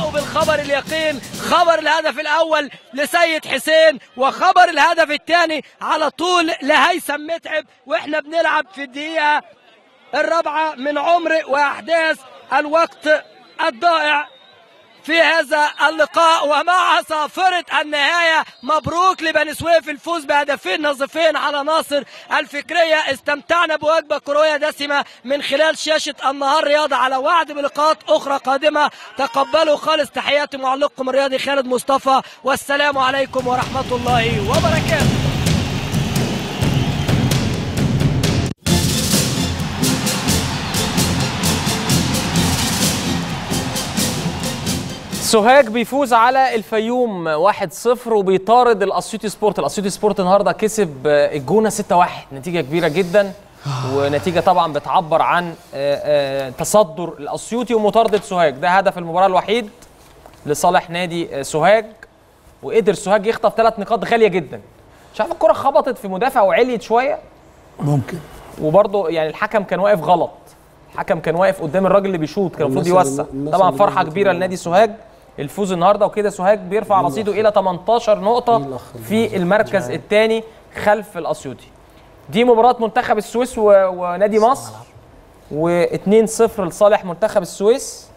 وبداوا بالخبر اليقين خبر الهدف الاول لسيد حسين وخبر الهدف الثاني على طول لهيثم متعب واحنا بنلعب في الدقيقه الرابعه من عمر واحداث الوقت الضائع في هذا اللقاء ومع صافرة النهاية مبروك لبني سويف الفوز بهدفين نظيفين على ناصر الفكرية استمتعنا بوجبة كروية دسمة من خلال شاشة النهار رياضة على وعد بلقاءات أخرى قادمة تقبلوا خالص تحياتي معلقكم الرياضي خالد مصطفى والسلام عليكم ورحمة الله وبركاته سوهاج بيفوز على الفيوم 1-0 وبيطارد الاسيوطي سبورت الاسيوطي سبورت النهارده كسب الجونه 6-1 نتيجه كبيره جدا ونتيجه طبعا بتعبر عن تصدر الاسيوطي ومطارده سوهاج ده هدف المباراه الوحيد لصالح نادي سوهاج وقدر سوهاج يخطف ثلاث نقاط غاليه جدا مش عارف الكره خبطت في مدافع وعليت شويه ممكن وبرضه يعني الحكم كان واقف غلط الحكم كان واقف قدام الراجل اللي بيشوط كان المفروض الناس يوسع اللي- الناس طبعا اللي فرحه نزلت كبيره من- لنادي سوهاج الفوز النهارده وكده سوهاج بيرفع رصيده الى 18 نقطه مين الأخ اللي في المركز الثاني خلف الاسيوطي دي مباراه منتخب السويس و... ونادي مصر و2-0 لصالح منتخب السويس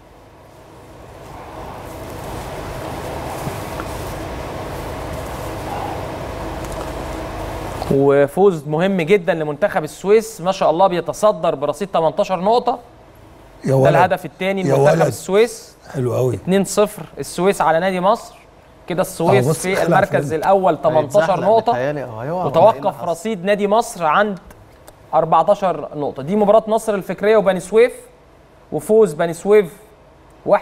وفوز مهم جدا لمنتخب السويس ما شاء الله بيتصدر برصيد 18 نقطه يا ده ولد الهدف الثاني يا لمنتخب ولد. السويس حلو قوي 2-0 السويس على نادي مصر كده أهو السويس بص في خلع المركز فين. الاول 18 نقطه متهيألي أهو هيقع ولا إيه اللي وتوقف حصل؟ رصيد نادي مصر عند 14 نقطه دي مباراه نصر الفكريه وبني سويف وفوز بني سويف 1-0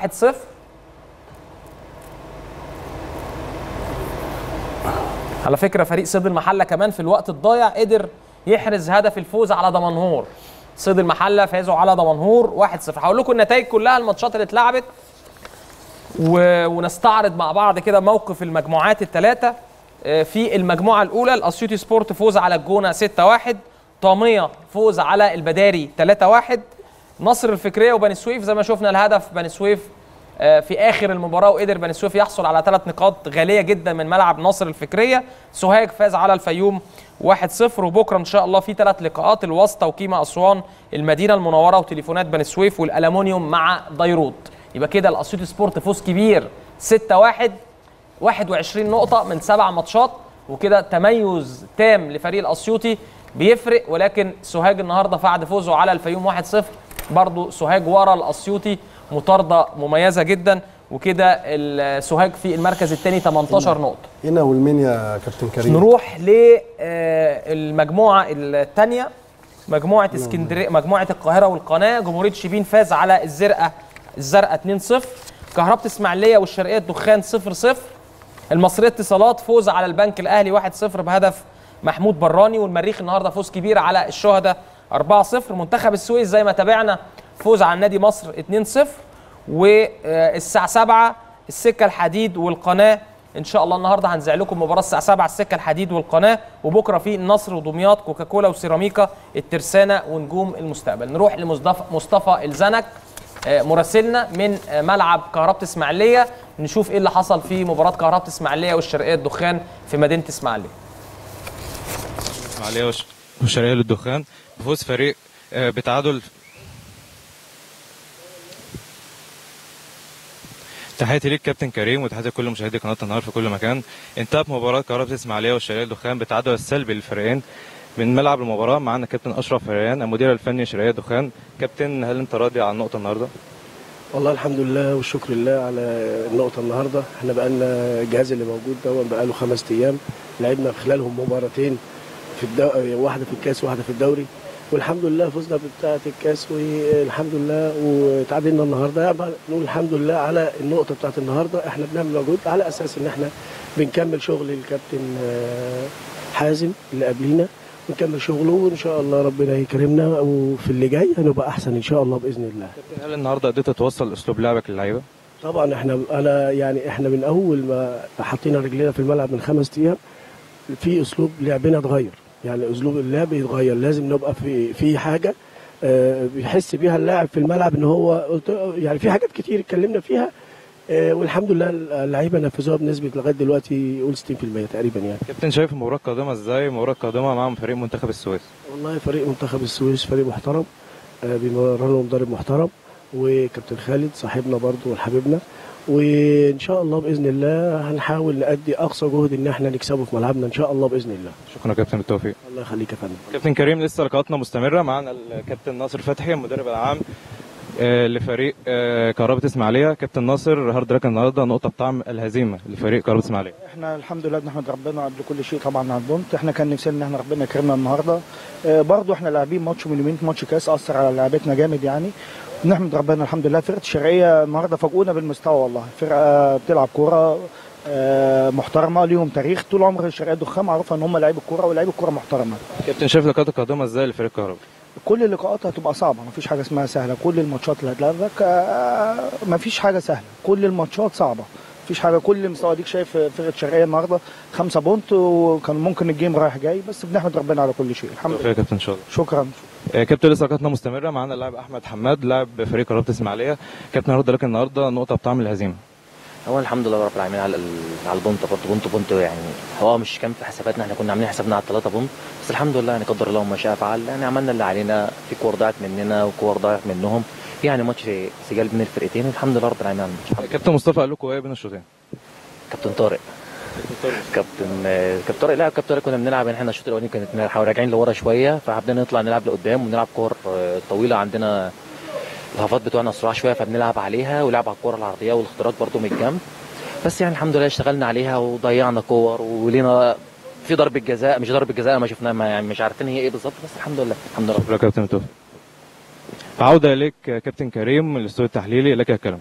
على فكره فريق صيد المحله كمان في الوقت الضايع قدر يحرز هدف الفوز على دمنهور صيد المحله فازوا على دمنهور 1-0 هقول لكم النتائج كلها الماتشات اللي اتلعبت و... ونستعرض مع بعض كده موقف المجموعات الثلاثه آه، في المجموعه الاولى الاسيوطي سبورت فوز على الجونه 6-1 طاميه فوز على البداري 3-1 نصر الفكريه وبني سويف زي ما شفنا الهدف بني سويف آه، في اخر المباراه وقدر بني سويف يحصل على ثلاث نقاط غاليه جدا من ملعب نصر الفكريه سوهاج فاز على الفيوم 1-0 وبكره ان شاء الله في ثلاث لقاءات الواسطه وكيما اسوان المدينه المنوره وتليفونات بني سويف والالومنيوم مع ديروت يبقى كده الاسيوطي سبورت فوز كبير 6-1 21 نقطة من سبع ماتشات وكده تميز تام لفريق الأسيوطي بيفرق ولكن سوهاج النهارده بعد فوزه على الفيوم 1-0 برضه سوهاج ورا الأسيوطي مطاردة مميزة جدا وكده ال- سوهاج في المركز الثاني 18 نقطة هنا والمين يا كابتن كريم نروح للمجموعة الثانية مجموعة اسكندرية مجموعة القاهرة والقناة جمهورية شبين فاز على الزرقاء الزرقاء 2-0 كهربة اسماعيلية والشرقية الدخان 0-0 المصرية اتصالات فوز على البنك الأهلي 1-0 بهدف محمود براني والمريخ النهارده فوز كبير على الشهداء 4-0 منتخب السويس زي ما تابعنا فوز على نادي مصر 2-0 والساعة 7 السكة الحديد والقناة ان شاء الله النهارده هنذيع لكم مباراه الساعه 7 السكه الحديد والقناه وبكره في النصر ودمياط كوكاكولا وسيراميكا الترسانه ونجوم المستقبل نروح لمصطفى مصطفى الزنك آه، مراسلنا من آه، ملعب كهربة اسماعيليه نشوف ايه اللي حصل في مباراه كهربة اسماعيليه والشرقيه الدخان في مدينه اسماعيليه اسماعيليه وش- وشرقيه للدخان بفوز فريق آه، بتعادل تحياتي ليك كابتن كريم وتحياتي لكل مشاهدي قناه النهار في كل مكان انتهت مباراه كهرباء اسماعيليه والشرقيه للدخان بالتعادل السلبي للفريقين من ملعب المباراه معانا كابتن اشرف فريان المدير الفني شرقيه دخان كابتن هل انت راضي عن النقطه النهارده؟ والله الحمد لله والشكر لله على النقطة النهاردة احنا بقالنا الجهاز اللي موجود ده بقاله خمس أيام لعبنا في خلالهم مباراتين في الدو... واحدة في الكاس وواحدة في الدوري والحمد لله فزنا بتاعة الكاس والحمد لله وتعادلنا النهارده يعني نقول الحمد لله على النقطة بتاعة النهارده احنا بنعمل مجهود على أساس إن احنا بنكمل شغل الكابتن آه، حازم اللي قبلينا ونكمل شغله وإن شاء الله ربنا يكرمنا وفي اللي جاي هنبقى أحسن إن شاء الله بإذن الله هل النهارده قدرت توصل اسلوب لعبك للعيبه؟ طبعا احنا انا يعني احنا من اول ما حطينا رجلينا في الملعب من خمس ايام في اسلوب لعبنا اتغير يعني اسلوب اللعب يتغير لازم نبقى في في حاجه آه، بيحس بيها اللاعب في الملعب ان هو قلت يعني في حاجات كتير اتكلمنا فيها آه، والحمد لله اللعيبه نفذوها بنسبه لغايه دلوقتي قول 60% تقريبا يعني كابتن شايف المباراه القادمه ازاي المباراه القادمه مع فريق منتخب السويس والله فريق منتخب السويس فريق محترم آه، بيمرنه مدرب محترم وكابتن خالد صاحبنا برضو وحبيبنا وان شاء الله باذن الله هنحاول نأدي اقصى جهد ان احنا نكسبه في ملعبنا ان شاء الله باذن الله شكرا يا كابتن بالتوفيق الله يخليك يا فندم كابتن كريم لسه لقاءاتنا مستمره معانا الكابتن ناصر فتحي المدرب العام آه، لفريق آه، كهرباء اسماعيليه كابتن ناصر هارد لك النهارده نقطه بطعم الهزيمه لفريق كهرباء اسماعيليه احنا الحمد لله بنحمد ربنا قبل كل شيء طبعا على البونت احنا كان نفسنا ان احنا ربنا يكرمنا النهارده اه برضو احنا لاعبين ماتش من يومين ماتش كاس اثر على لعبتنا جامد يعني نحمد ربنا الحمد لله فرقه الشرقيه النهارده فاجئونا بالمستوى والله فرقه بتلعب كوره اه محترمه ليهم تاريخ طول عمر الشرقيه الدخان معروفه ان هم لعيب الكوره ولاعيب الكوره محترمه كابتن شايف اللقاءات القادمه ازاي لفريق كهرباء كل اللقاءات هتبقى صعبه مفيش حاجه اسمها سهله كل الماتشات اللي هتلعبك آه، مفيش حاجه سهله كل الماتشات صعبه مفيش حاجه كل مستوى اديك شايف فرقه شرقيه النهارده خمسة بونت وكان ممكن الجيم رايح جاي بس بنحمد ربنا على كل شيء الحمد توفيق لله يا كابتن ان شاء الله شكرا آه، كابتن لسه لقاءاتنا مستمره معانا اللاعب احمد حماد لاعب فريق كهرباء اسماعيليه كابتن هارد لك النهارده نقطه بطعم الهزيمه هو الحمد لله رب العالمين على ال- على البونت برضه بونت بونت يعني هو مش كان في حساباتنا احنا كنا عاملين حسابنا على الثلاثه بونت بس الحمد لله يعني قدر الله ما شاء فعل يعني عملنا اللي علينا في كور ضاعت مننا وكور ضاعت منهم يعني ماتش سجال بين الفرقتين والحمد لله رب العالمين على الماتش الحمد لله. كابتن مصطفى قال لكم ايه بين الشوطين كابتن طارق كابتن آه، كابتن طارق لا كابتن طارق كنا بنلعب يعني احنا الشوط الاولاني كنا بنحاول راجعين لورا شويه فحبينا نطلع نلعب لقدام ونلعب كور آه، طويله عندنا الهافات بتوعنا صراع شويه فبنلعب عليها ولعب على الكوره العرضيه والاختراق برضو من الجنب بس يعني الحمد لله اشتغلنا عليها وضيعنا كور ولينا في ضربه جزاء مش ضربه جزاء ما شفناها ما يعني مش عارفين هي ايه بالظبط بس الحمد لله الحمد لله شكرا يا كابتن توفيق عودة إليك يا كابتن كريم من الاستوديو التحليلي لك الكلام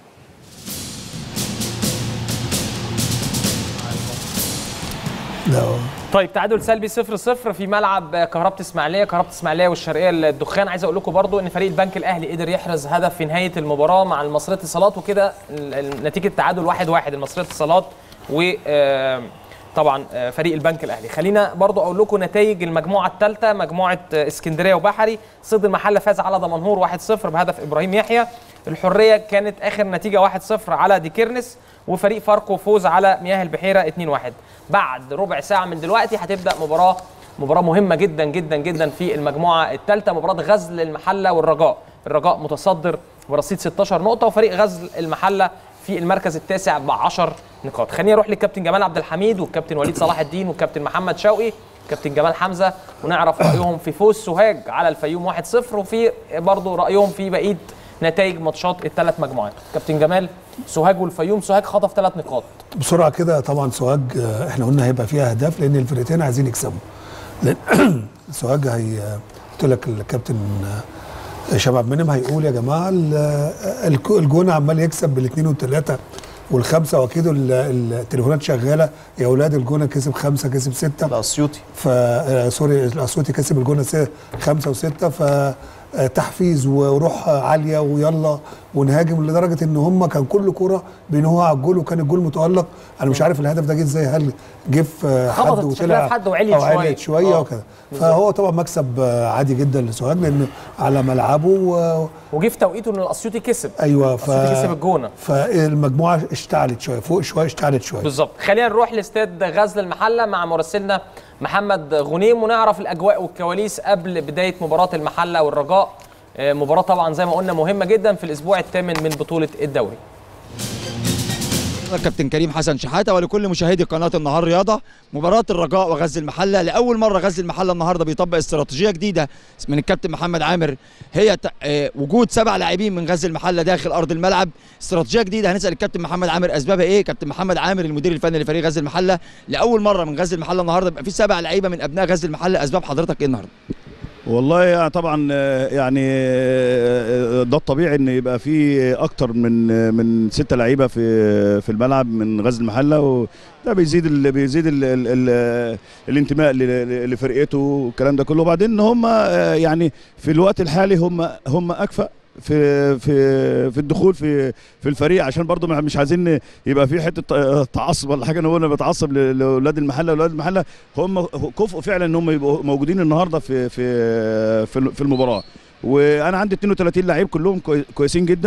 لا طيب تعادل سلبي 0 0 في ملعب كهربة اسماعيليه كهربة اسماعيليه والشرقيه الدخان عايز اقول لكم برضو ان فريق البنك الاهلي قدر يحرز هدف في نهايه المباراه مع المصريه اتصالات وكده ال- ال- نتيجه تعادل 1 1 المصريه اتصالات و آه، طبعا آه، فريق البنك الاهلي خلينا برضو اقول لكم نتائج المجموعه الثالثه مجموعه آه، اسكندريه وبحري صيد المحله فاز على دمنهور 1 0 بهدف ابراهيم يحيى الحريه كانت اخر نتيجه 1 0 على ديكيرنس وفريق فاركو فوز على مياه البحيره 2 1 بعد ربع ساعه من دلوقتي هتبدا مباراه مباراه مهمه جدا جدا جدا في المجموعه الثالثه مباراه غزل المحله والرجاء الرجاء متصدر برصيد 16 نقطه وفريق غزل المحله في المركز التاسع ب 10 نقاط خليني اروح للكابتن جمال عبد الحميد والكابتن وليد صلاح الدين والكابتن محمد شوقي كابتن جمال حمزه ونعرف رايهم في فوز سوهاج على الفيوم 1-0 وفي برضه رايهم في بقيه نتائج ماتشات الثلاث مجموعات كابتن جمال سوهاج والفيوم سوهاج خطف ثلاث نقاط بسرعه كده طبعا سوهاج آه، احنا قلنا هيبقى فيها اهداف لان الفرقتين عايزين يكسبوا لان سوهاج هي قلت لك الكابتن آه، هشام عبد المنعم هيقول يا جماعه ال- آه، الك- الجون عمال يكسب بالاثنين والثلاثه والخمسه واكيد ال- التليفونات شغاله يا اولاد الجونه كسب خمسه كسب سته الاسيوطي ف آه، سوري الاسيوطي كسب الجونه س- خمسه وسته ف آه، تحفيز وروح عاليه ويلا ونهاجم لدرجه ان هم كان كل كوره بينهوها على الجول وكان الجول متالق انا مش عارف الهدف ده جه ازاي هل جه في آه، حد خبطت وطلع شكلها في حد وعليت أو شوية. عليت شويه آه. وكده فهو طبعا مكسب آه، عادي جدا لسوهاج لانه على ملعبه و... وجه في توقيته ان الاسيوطي كسب ايوه ف... الاسيوطي كسب الجونه فالمجموعه اشتعلت شويه فوق شويه اشتعلت شويه بالظبط خلينا نروح لاستاد غزل المحله مع مراسلنا محمد غنيم ونعرف الاجواء والكواليس قبل بدايه مباراه المحله والرجاء آه، مباراه طبعا زي ما قلنا مهمه جدا في الاسبوع الثامن من بطوله الدوري كابتن كريم حسن شحاته ولكل مشاهدي قناه النهار رياضه مباراه الرجاء وغزل المحله لاول مره غزل المحله النهارده بيطبق استراتيجيه جديده من الكابتن محمد عامر هي ت- آه، وجود سبع لاعبين من غزل المحله داخل ارض الملعب استراتيجيه جديده هنسال الكابتن محمد عامر اسبابها ايه كابتن محمد عامر المدير الفني لفريق غزل المحله لاول مره من غزل المحله النهارده يبقى في سبع لعيبه من ابناء غزل المحله اسباب حضرتك ايه النهارده والله يعني طبعا آه، يعني آه، ده الطبيعي ان يبقى في اكتر من آه، من ستة لعيبه في في الملعب من غزل المحله وده بيزيد ال بيزيد ال ال ال الانتماء ل- ل- لفرقته والكلام ده كله وبعدين ان هم آه، يعني في الوقت الحالي هم هم اكفأ في في في الدخول في في الفريق عشان برضه مش عايزين يبقى في حته آه، تعصب ولا حاجه ان هو انا بتعصب ل- لاولاد المحله واولاد المحله هم كفء فعلا ان هم يبقوا موجودين النهارده في في في في المباراه وانا عندي 32 لعيب كلهم كوي- كويسين جدا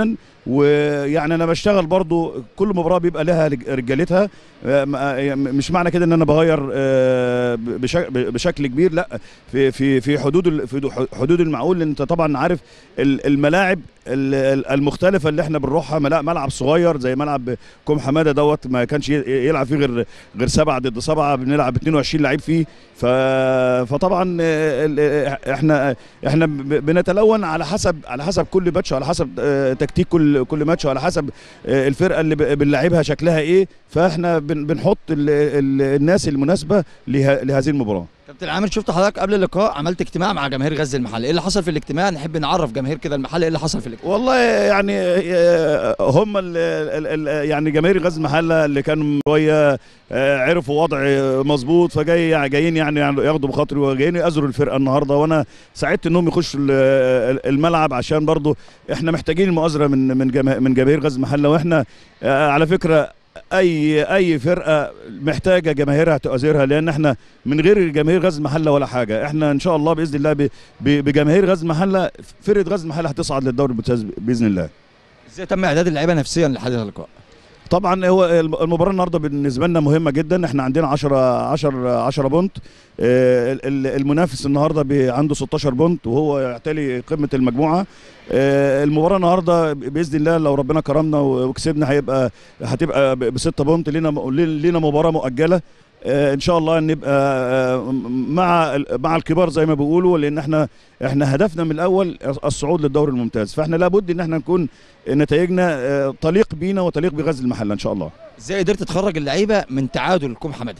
ويعني انا بشتغل برضو كل مباراه بيبقى لها رج- رجالتها آه، م- آه، مش معنى كده ان انا بغير آه، بشك- بشكل كبير لا في في في حدود ال- في حدود المعقول لان انت طبعا عارف ال- الملاعب ال- ال- المختلفه اللي احنا بنروحها ملا- ملعب صغير زي ملعب كوم حماده دوت ما كانش ي- يلعب فيه غير غير سبعه ضد سبعه بنلعب 22 لعيب فيه ف فطبعا آه، ال- احنا احنا ب- بنتلون على حسب على حسب كل ماتش على حسب آه، تكتيك كل كل ماتش وعلى حسب آه، الفرقه اللي ب- بنلعبها شكلها ايه فاحنا بن- بنحط ال- ال- الناس المناسبه له- لهذه المباراه كابتن عامر شفت حضرتك قبل اللقاء عملت اجتماع مع جماهير غزل المحله ايه اللي حصل في الاجتماع نحب نعرف جماهير كده المحله ايه اللي حصل في الاجتماع والله يعني آه، هم ال ال ال يعني جماهير غزل المحله اللي كانوا شويه آه، عرفوا وضع مظبوط فجاي يعني جايين يعني ياخدوا بخاطري وجايين يأزروا الفرقه النهارده وانا سعدت انهم يخشوا ال- ال- الملعب عشان برضو احنا محتاجين المؤازره من من جما- من جماهير غزل المحله واحنا آه، على فكره اي اي فرقه محتاجه جماهيرها تؤازرها لان احنا من غير جماهير غزل المحله ولا حاجه احنا ان شاء الله باذن الله ب- ب- بجماهير غزل المحله فرقه غزل المحله هتصعد للدوري الممتاز باذن الله ازاي تم اعداد اللعيبه نفسيا لحدث اللقاء طبعا هو الم- المباراه النهارده بالنسبه لنا مهمه جدا احنا عندنا 10 10 10 بونت آه، ال- ال- المنافس النهارده بي- عنده 16 بونت وهو يعتلي قمه المجموعه آه، المباراه النهارده ب- باذن الله لو ربنا كرمنا و- وكسبنا هيبقى هتبقى ب- بستة بونت لينا م- لينا مباراه مؤجله آه، ان شاء الله نبقى آه، مع ال- مع الكبار زي ما بيقولوا لان احنا احنا هدفنا من الاول الصعود للدوري الممتاز فاحنا لابد ان احنا نكون نتائجنا آه، تليق بينا وتليق بغزل المحله ان شاء الله ازاي قدرت تخرج اللعيبه من تعادل كوم حماده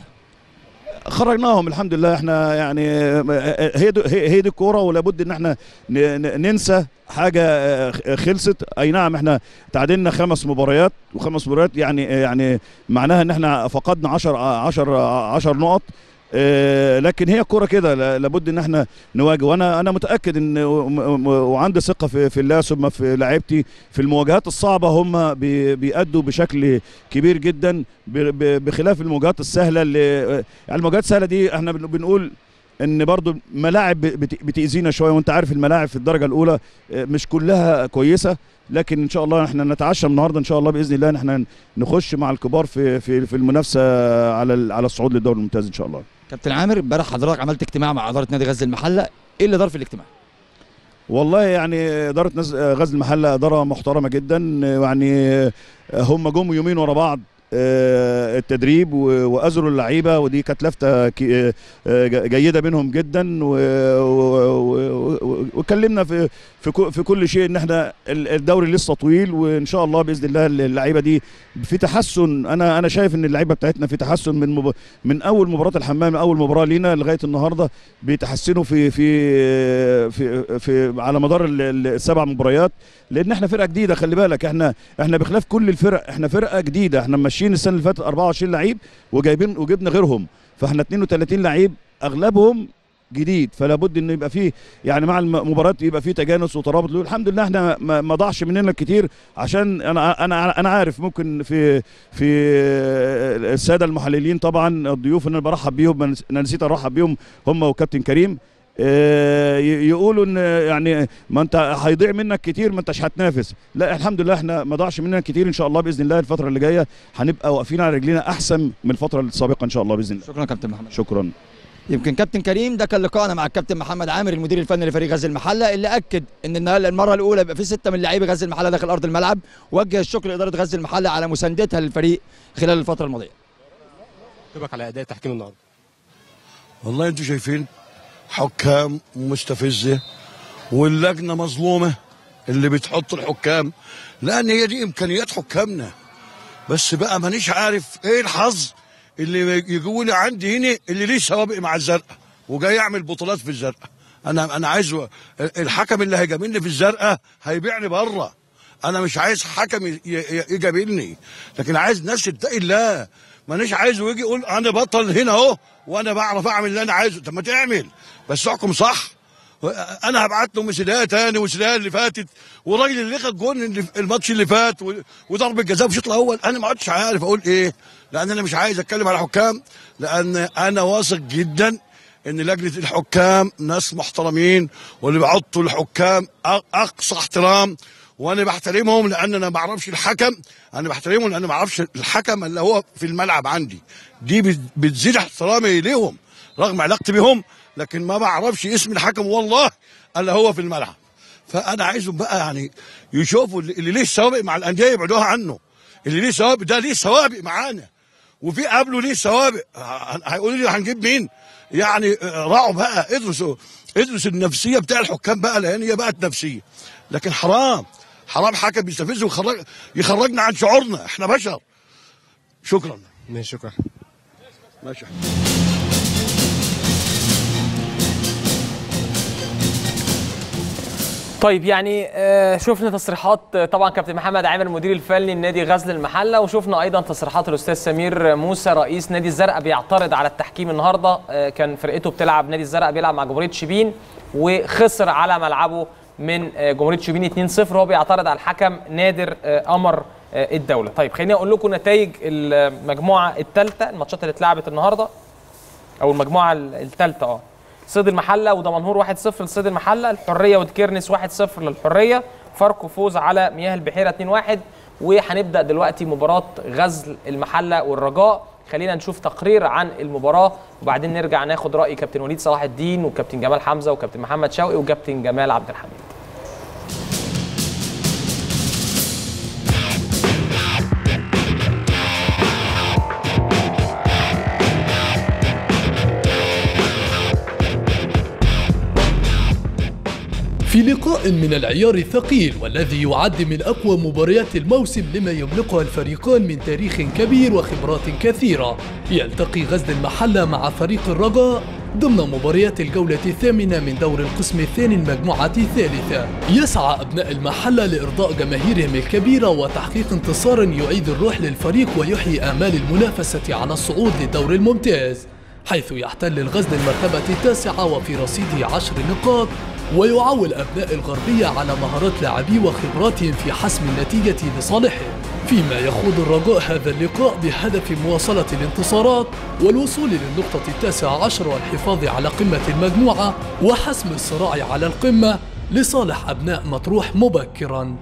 خرجناهم الحمد لله احنا يعني آه، هي دي هي هي دي الكوره ولابد ان احنا ن- ن- ننسى حاجه آه، خلصت اي نعم احنا تعادلنا خمس مباريات وخمس مباريات يعني يعني معناها ان احنا فقدنا 10 10 10 نقط آه، لكن هي الكوره كده لا- لابد ان احنا نواجه وانا انا متاكد ان و- م- وعندي ثقه في في الله ثم في لعيبتي في المواجهات الصعبه هم بي- بيأدوا بشكل كبير جدا ب- ب- بخلاف المواجهات السهله اللي يعني المواجهات السهله دي احنا بن- بنقول ان برضو ملاعب بت- بتاذينا شويه وانت عارف الملاعب في الدرجه الاولى آه، مش كلها كويسه لكن ان شاء الله احنا نتعشى النهارده ان شاء الله باذن الله ان احنا نخش مع الكبار في في في المنافسه على ال- على الصعود للدوري الممتاز ان شاء الله كابتن عامر امبارح حضرتك عملت اجتماع مع اداره نادي غزل المحله ايه اللي دار في الاجتماع والله يعني اداره نز- غزل المحله اداره محترمه جدا يعني هم جم يومين ورا بعض آه، التدريب و- وازروا اللعيبه ودي كانت لفته كي- آه، ج- جيده منهم جدا و- و- و- واتكلمنا في في كو- في كل شيء ان احنا ال- الدوري لسه طويل وان شاء الله باذن الله اللعيبه دي في تحسن انا انا شايف ان اللعيبه بتاعتنا في تحسن من مب... من اول مباراه الحمام اول مباراه لينا لغايه النهارده بيتحسنوا في في في, في على مدار ال- ال- السبع مباريات لان احنا فرقه جديده خلي بالك احنا احنا بخلاف كل الفرق احنا فرقه جديده احنا ماشيين السنه اللي فاتت 24 لعيب وجايبين وجبنا غيرهم فاحنا 32 لعيب اغلبهم جديد فلا بد انه يبقى فيه يعني مع المباراه يبقى فيه تجانس وترابط الحمد لله احنا ما ما ضاعش مننا كتير عشان انا انا انا عارف ممكن في في الساده المحللين طبعا الضيوف ان انا برحب بيهم انا نسيت ارحب بيهم هم وكابتن كريم آه، ي- يقولوا ان يعني ما انت هيضيع منك كتير ما انتش هتنافس لا الحمد لله احنا ما ضاعش مننا كتير ان شاء الله باذن الله الفتره اللي جايه هنبقى واقفين على رجلينا احسن من الفتره السابقه ان شاء الله باذن الله شكرا كابتن محمد شكرا يمكن كابتن كريم ده كان لقائنا مع الكابتن محمد عامر المدير الفني لفريق غزل المحله اللي اكد ان النهار- المره الاولى يبقى في سته من لاعبي غزل المحله داخل ارض الملعب وجه الشكر لاداره غزل المحله على مساندتها للفريق خلال الفتره الماضيه يعجبك على اداء التحكيم النهارده والله انتوا شايفين حكام مستفزه واللجنه مظلومه اللي بتحط الحكام لان هي دي امكانيات حكامنا بس بقى مانيش عارف ايه الحظ اللي يجوا لي عندي هنا اللي ليه سوابق مع الزرقاء وجاي يعمل بطولات في الزرقاء انا انا عايز الحكم اللي هيجاملني في الزرقاء هيبيعني بره انا مش عايز حكم ي- ي- يجاملني لكن عايز ناس تتقي الله مانيش عايزه يجي يقول انا بطل هنا اهو وانا بعرف اعمل اللي انا عايزه طب ما تعمل بس احكم صح انا هبعت له مسيديه تاني ومسيديه اللي فاتت والراجل اللي خد جون اللي في الماتش اللي فات و- وضرب الجزاء في الشوط الاول انا ما عدتش عارف اقول ايه لان انا مش عايز اتكلم على حكام لان انا واثق جدا ان لجنه الحكام ناس محترمين واللي بيحطوا الحكام أ- اقصى احترام وانا بحترمهم لان انا ما اعرفش الحكم انا بحترمهم لان ما اعرفش الحكم اللي هو في الملعب عندي دي بت- بتزيد احترامي ليهم رغم علاقتي بهم لكن ما بعرفش اسم الحكم والله اللي هو في الملعب فانا عايزهم بقى يعني يشوفوا اللي اللي ليه سوابق مع الانديه يبعدوها عنه اللي ليه سوابق ده ليه سوابق معانا وفي قبله ليه سوابق ه- هيقولوا لي هنجيب مين يعني آه، راعوا بقى ادرسوا ادرسوا النفسيه بتاع الحكام بقى لان هي بقت نفسيه لكن حرام حرام حكم يستفز ويخرج يخرجنا عن شعورنا احنا بشر شكرا ماشي شكرا ماشي طيب يعني آه، شفنا تصريحات آه، طبعا كابتن محمد عامر المدير الفني لنادي غزل المحله وشفنا ايضا تصريحات الاستاذ سمير موسى رئيس نادي الزرقاء بيعترض على التحكيم النهارده آه، كان فرقته بتلعب نادي الزرقاء بيلعب مع جمهوريه شبين وخسر على ملعبه من آه، جمهوريه شبين 2-0 هو بيعترض على الحكم نادر آه، قمر آه، الدوله طيب خليني اقول لكم نتائج المجموعه الثالثه الماتشات اللي اتلعبت النهارده او المجموعه الثالثه اه صيد المحله ودمنهور 1-0 لصيد المحله الحريه ودكيرنس 1-0 للحريه فاركو فوز على مياه البحيره 2-1 وهنبدا دلوقتي مباراه غزل المحله والرجاء خلينا نشوف تقرير عن المباراه وبعدين نرجع ناخد راي كابتن وليد صلاح الدين وكابتن جمال حمزه وكابتن محمد شوقي وكابتن جمال عبد الحميد في لقاء من العيار الثقيل والذي يعد من أقوى مباريات الموسم لما يملكها الفريقان من تاريخ كبير وخبرات كثيرة يلتقي غزل المحلة مع فريق الرجاء ضمن مباريات الجولة الثامنة من دور القسم الثاني المجموعة الثالثة يسعى أبناء المحلة لإرضاء جماهيرهم الكبيرة وتحقيق انتصار يعيد الروح للفريق ويحيي آمال المنافسة على الصعود للدور الممتاز حيث يحتل الغزل المرتبة التاسعة وفي رصيده عشر نقاط ويعول أبناء الغربية على مهارات لاعبيه وخبراتهم في حسم النتيجة لصالحهم فيما يخوض الرجاء هذا اللقاء بهدف مواصلة الانتصارات والوصول للنقطة التاسعة عشر والحفاظ على قمة المجموعة وحسم الصراع على القمة لصالح أبناء مطروح مبكراً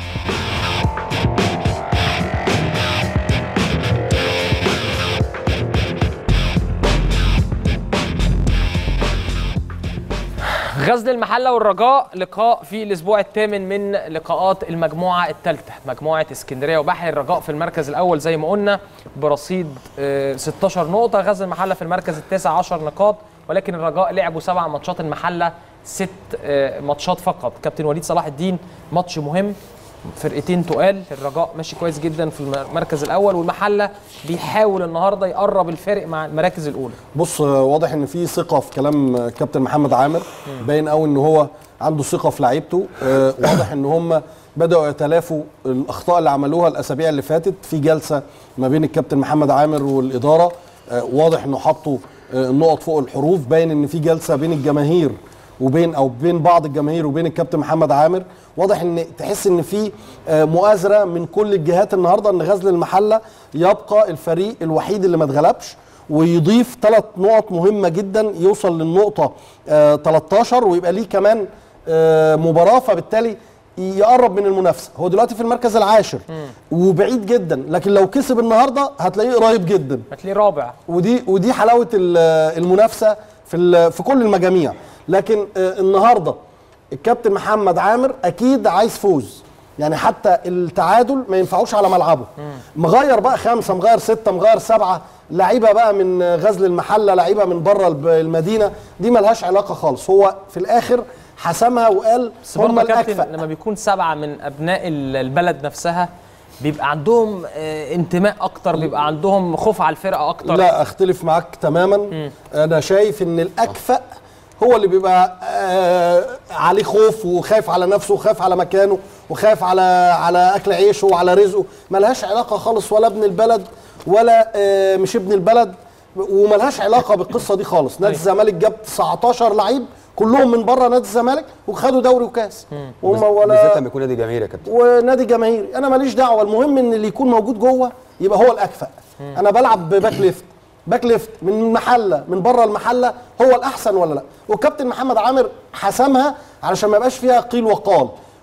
غزل المحله والرجاء لقاء في الاسبوع الثامن من لقاءات المجموعه الثالثه مجموعه اسكندريه وبحر الرجاء في المركز الاول زي ما قلنا برصيد آه، 16 نقطه غزل المحله في المركز التاسع 10 نقاط ولكن الرجاء لعبوا سبع ماتشات المحله ست آه، ماتشات فقط كابتن وليد صلاح الدين ماتش مهم فرقتين تقال الرجاء ماشي كويس جدا في المركز الاول والمحله بيحاول النهارده يقرب الفارق مع المراكز الاولى بص آه، واضح ان في ثقه في كلام آه، كابتن محمد عامر باين قوي ان هو عنده ثقه في لعيبته آه، واضح ان هم بداوا يتلافوا الاخطاء اللي عملوها الاسابيع اللي فاتت في جلسه ما بين الكابتن محمد عامر والاداره آه، واضح انه حطوا آه، النقط فوق الحروف باين ان في جلسه بين الجماهير وبين او بين بعض الجماهير وبين الكابتن محمد عامر واضح ان تحس ان في آه، مؤازره من كل الجهات النهارده ان غزل المحله يبقى الفريق الوحيد اللي ما اتغلبش ويضيف ثلاث نقط مهمه جدا يوصل للنقطه آه 13 ويبقى ليه كمان آه مباراه فبالتالي يقرب من المنافسه هو دلوقتي في المركز العاشر وبعيد جدا لكن لو كسب النهارده هتلاقيه قريب جدا هتلاقيه رابع ودي ودي حلاوه ال- المنافسه في ال- في كل المجاميع لكن آه، النهارده الكابتن محمد عامر اكيد عايز فوز يعني حتى التعادل ما ينفعوش على ملعبه مغير بقى خمسه مغير سته مغير سبعه لعيبه بقى من غزل المحله لعيبه من بره الب- المدينه دي ملهاش علاقه خالص هو في الاخر حسمها وقال بس برضه هم يا كابتن الاكفأ لما بيكون سبعه من ابناء ال- البلد نفسها بيبقى عندهم آه، انتماء اكتر بيبقى عندهم خوف على الفرقه اكتر لا اختلف معاك تماما انا شايف ان الاكفأ هو اللي بيبقى آه عليه خوف وخايف على نفسه وخايف على مكانه وخايف على على اكل عيشه وعلى رزقه ملهاش علاقه خالص ولا ابن البلد ولا آه مش ابن البلد وملهاش علاقه بالقصه دي خالص نادي الزمالك جاب 19 لعيب كلهم من بره نادي الزمالك وخدوا دوري وكاس وهم ولا بالذات لما يكون نادي جماهيري يا كابتن ونادي جماهيري انا ماليش دعوه المهم ان اللي يكون موجود جوه يبقى هو الاكفأ انا بلعب بباك ليفت باك ليفت من محله من بره المحله هو الاحسن ولا لا والكابتن محمد عامر حسمها علشان ما يبقاش فيها قيل وقال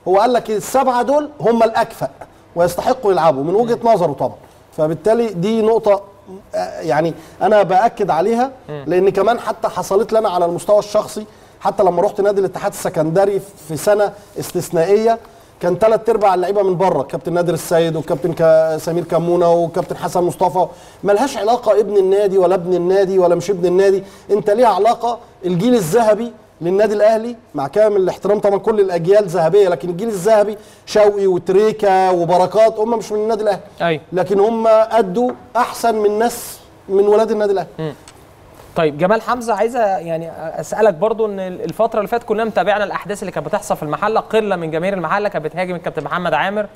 هو قال لك السبعه دول هم الاكفأ ويستحقوا يلعبوا من وجهه نظره طبعا فبالتالي دي نقطه آه، يعني انا باكد عليها لان كمان حتى حصلت لنا على المستوى الشخصي حتى لما رحت نادي الاتحاد السكندري في سنه استثنائيه كان ثلاث ارباع اللعيبه من بره كابتن نادر السيد وكابتن كا- سمير كمونه وكابتن حسن مصطفى ملهاش علاقه ابن النادي ولا ابن النادي ولا مش ابن النادي انت ليها علاقه الجيل الذهبي للنادي الاهلي مع كامل الاحترام طبعا كل الاجيال ذهبيه لكن الجيل الذهبي شوقي وتريكا وبركات هم مش من النادي الاهلي ايوه لكن هم ادوا احسن من ناس من ولاد النادي الاهلي طيب جمال حمزه عايزه يعني اسالك برضو ان الفتره اللي فاتت كلنا متابعنا الاحداث اللي كانت بتحصل في المحله قله من جماهير المحله كانت بتهاجم الكابتن محمد عامر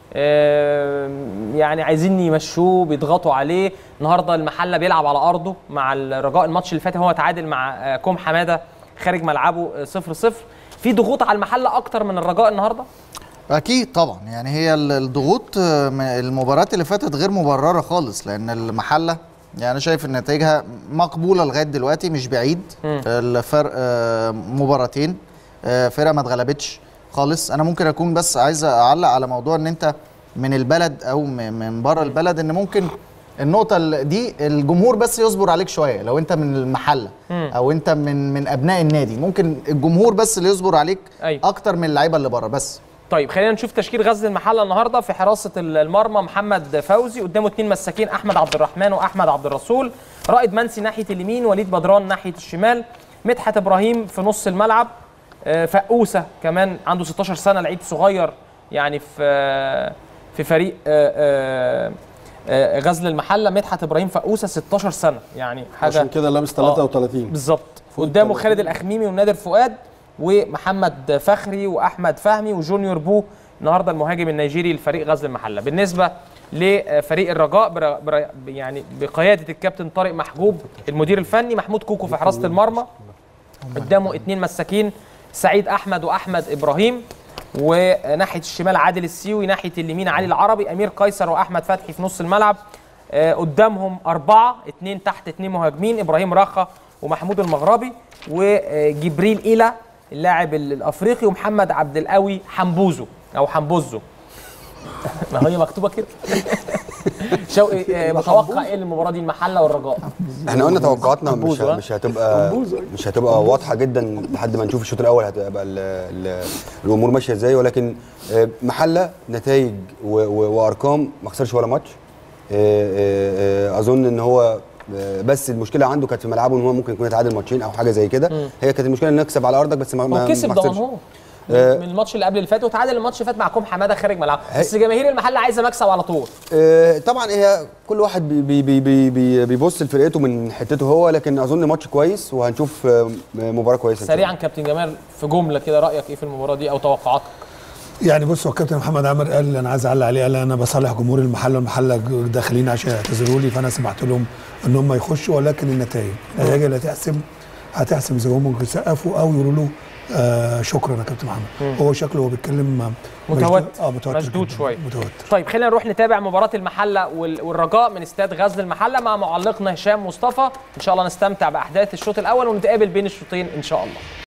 آم، يعني عايزين يمشوه بيضغطوا عليه النهارده المحله بيلعب على ارضه مع الرجاء الماتش اللي فات هو تعادل مع آه، كوم حماده خارج ملعبه 0 0 في ضغوط على المحله اكتر من الرجاء النهارده اكيد طبعا يعني هي ال- الضغوط آه، م- المباريات اللي فاتت غير مبرره خالص لان المحله يعني انا شايف ان نتائجها مقبوله لغايه دلوقتي مش بعيد مم. الفرق آه، مباراتين آه، فرقه ما اتغلبتش خالص انا ممكن اكون بس عايز اعلق على موضوع ان انت من البلد او م- من بره البلد ان ممكن النقطة ال- دي الجمهور بس يصبر عليك شوية لو انت من المحلة مم. او انت من من ابناء النادي ممكن الجمهور بس اللي يصبر عليك أيوة. اكتر من اللعيبة اللي بره بس طيب خلينا نشوف تشكيل غزل المحله النهارده في حراسه المرمى محمد فوزي قدامه اثنين مساكين احمد عبد الرحمن واحمد عبد الرسول رائد منسي ناحيه اليمين وليد بدران ناحيه الشمال مدحت ابراهيم في نص الملعب آه، فقوسه كمان عنده 16 سنه لعيب صغير يعني في آه، في فريق آه، آه، آه، غزل المحله مدحت ابراهيم فقوسه 16 سنه يعني حاجه عشان كده لابس آه، 33 بالظبط قدامه خالد الاخميمي ونادر فؤاد ومحمد فخري واحمد فهمي وجونيور بو النهارده المهاجم النيجيري لفريق غزل المحله بالنسبه لفريق الرجاء بر... بر... يعني بقياده الكابتن طارق محجوب المدير الفني محمود كوكو في حراسه المرمى قدامه اثنين مساكين سعيد احمد واحمد ابراهيم وناحيه الشمال عادل السيوي ناحيه اليمين علي العربي امير قيصر واحمد فتحي في نص الملعب آه، قدامهم اربعه اثنين تحت اثنين مهاجمين ابراهيم راخه ومحمود المغربي وجبريل ايلا اللاعب ال- الافريقي ومحمد عبد القوي حمبوزو او حمبوزو ما هي مكتوبه كده شوقي آه، متوقع ايه المباراه دي المحله والرجاء احنا قلنا توقعاتنا مش حمبوزو، ها؟ مش هتبقى حمبوزو. مش هتبقى واضحه جدا لحد ما نشوف الشوط الاول هتبقى ال ال الامور ماشيه ازاي ولكن آه، محله نتائج و- و- وارقام ما خسرش ولا ماتش آه، آه، آه، اظن ان هو آه، بس المشكله عنده كانت في ملعبه ان هو ممكن يكون يتعادل ماتشين او حاجه زي كده مم. هي كانت المشكله ان نكسب على ارضك بس ما ما هو كسب ما خسرش. دمنهور آه، من الماتش اللي قبل اللي فات وتعادل الماتش اللي فات مع كوم حماده خارج ملعب بس جماهير المحله عايزه مكسب على طول آه، طبعا هي كل واحد بي بي بي بي بي بيبص لفرقته من حتته هو لكن اظن ماتش كويس وهنشوف آه، مباراه كويسه إن شاء الله. سريعا كابتن جمال في جمله كده رايك ايه في المباراه دي او توقعاتك يعني بص هو الكابتن محمد عامر قال انا عايز اعلق عليه قال انا بصالح جمهور المحله والمحله داخلين عشان يعتذروا لي فانا سمحت لهم ان هم يخشوا ولكن النتائج النتائج اللي هتحسم هتحسم زي ما هم يسقفوا او يقولوا له آه شكرا يا كابتن محمد مم. هو شكله هو بيتكلم متوتر اه متوتر مشدود جداً. شويه متوتر طيب خلينا نروح نتابع مباراه المحله وال- والرجاء من استاد غزل المحله مع معلقنا هشام مصطفى ان شاء الله نستمتع باحداث الشوط الاول ونتقابل بين الشوطين ان شاء الله